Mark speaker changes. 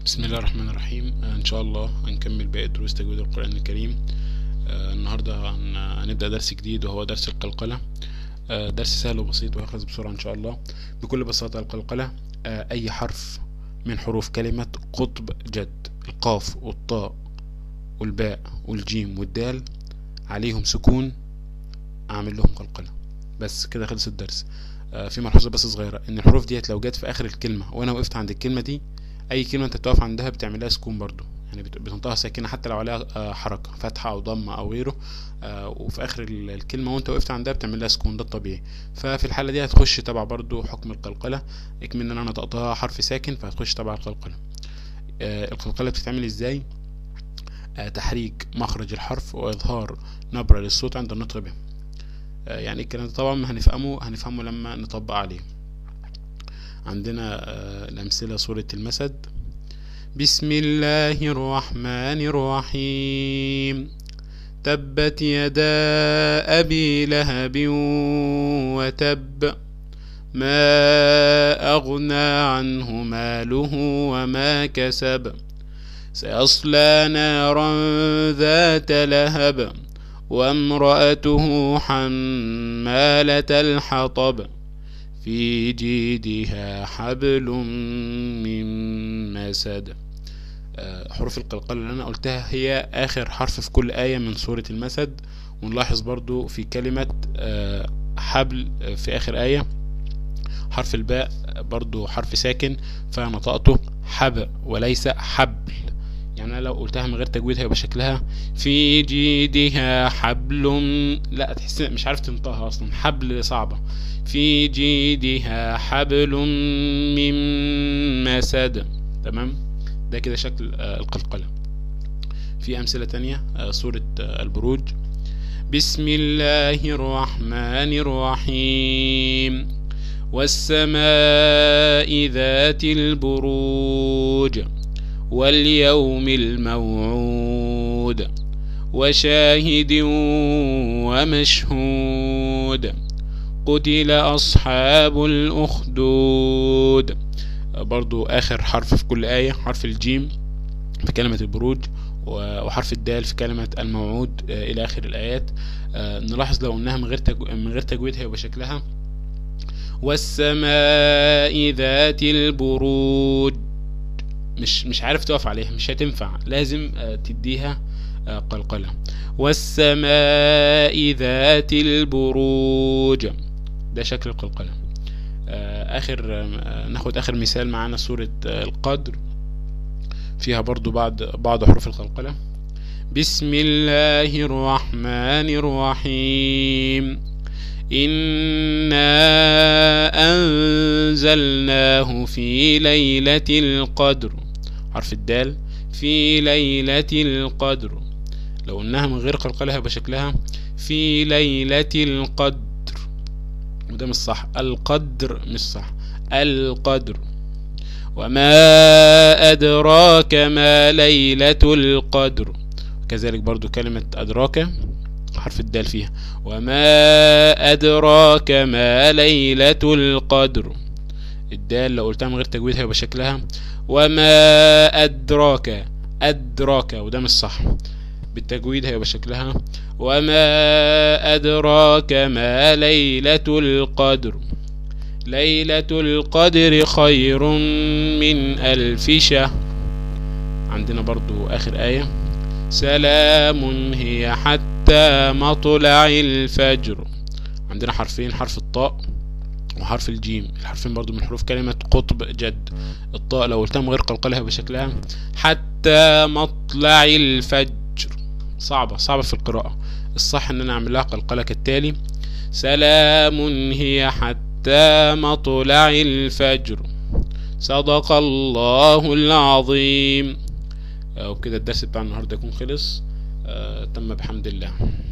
Speaker 1: بسم الله الرحمن الرحيم آه، ان شاء الله هنكمل باقي دروس تجويد القرآن الكريم آه، النهارده هن- هنبدأ درس جديد وهو درس القلقلة آه، درس سهل وبسيط ويخلص بسرعة ان شاء الله بكل بساطة القلقلة آه، اي حرف من حروف كلمة قطب جد القاف والطاء والباء والجيم والدال عليهم سكون اعمل لهم قلقلة بس كده خلص الدرس آه، في ملحوظة بس صغيرة ان الحروف ديت لو جت في اخر الكلمة وانا وقفت عند الكلمة دي اي كلمه انت بتقف عندها بتعملها سكون برضو يعني بت- بتنطقها ساكنه حتى لو عليها آه، حركه فتحه او ضمه او غيره آه، وفي اخر ال- الكلمه وانت وقفت عندها بتعملها سكون ده الطبيعي ففي الحاله دي هتخش تبع برضو حكم القلقله اكمل ان انا نطقتها حرف ساكن فهتخش تبع القلقله آه، القلقله بتتعمل ازاي آه، تحريك مخرج الحرف واظهار نبره للصوت عند النطق به آه، يعني الكلام ده طبعا هنفهمه هنفهمه لما نطبق عليه عندنا آه، الأمثلة سورة المسد بسم الله الرحمن الرحيم تبت يدا أبي لهب وتب ما أغنى عنه ماله وما كسب سيصلى نارا ذات لهب وامرأته حمالة الحطب في جيدها حبل من مسد آه، حروف القلقلة اللي أنا قلتها هي آخر حرف في كل آية من سورة المسد ونلاحظ برضو في كلمة آه، حبل آه، في آخر آية حرف الباء برضو حرف ساكن فنطقته حب وليس حبل يعني أنا لو قلتها من غير تجويد هيبقى شكلها في جيدها حبل لا تحس مش عارف تنطقها أصلا حبل صعبة في جيدها حبل من مسد تمام ده كده شكل آه، القلقلة في أمثلة تانية آه، سورة آه، البروج بسم الله الرحمن الرحيم والسماء ذات البروج واليوم الموعود وشاهد ومشهود قتل أصحاب الأخدود برضو آخر حرف في كل آية حرف الجيم في كلمة البروج و- وحرف الدال في كلمة الموعود آه، إلى آخر الآيات آه، نلاحظ لو قلناها من غير تجو... من غير تجويد هيبقى شكلها والسماء ذات البروج مش مش عارف تقف عليها مش هتنفع لازم آه، تديها آه، قلقلة والسماء ذات البروج ده شكل القلقلة آه، آخر آه، ناخد آخر مثال معانا سورة آه، القدر فيها برضو بعض بعض حروف القلقلة بسم الله الرحمن الرحيم إنا أنزلناه في ليلة القدر حرف الدال في ليلة القدر لو قلناها من غير قلقلة هيبقى شكلها في ليلة القدر وده مش صح القدر مش صح القدر وما أدراك ما ليلة القدر كذلك برضو كلمة أدراك حرف الدال فيها وما أدراك ما ليلة القدر الدال لو قلتها من غير تجويد هيبقى شكلها وما أدراك أدراك وده مش صح بالتجويد هيبقى شكلها وما أدراك ما ليلة القدر ليلة القدر خير من ألف شهر عندنا برضو آخر آية سلام هي حتى مطلع الفجر عندنا حرفين حرف الطاء وحرف الجيم الحرفين برضو من حروف كلمة قطب جد الطاء لو قلتها من غير قلقلة هيبقى شكلها حتى مطلع الفجر صعبة صعبة في القراءة الصح ان انا اعمل لها قلقلة كالتالي سلام هي حتى مطلع الفجر صدق الله العظيم آه، وبكده الدرس بتاع النهارده يكون خلص آه، تم بحمد الله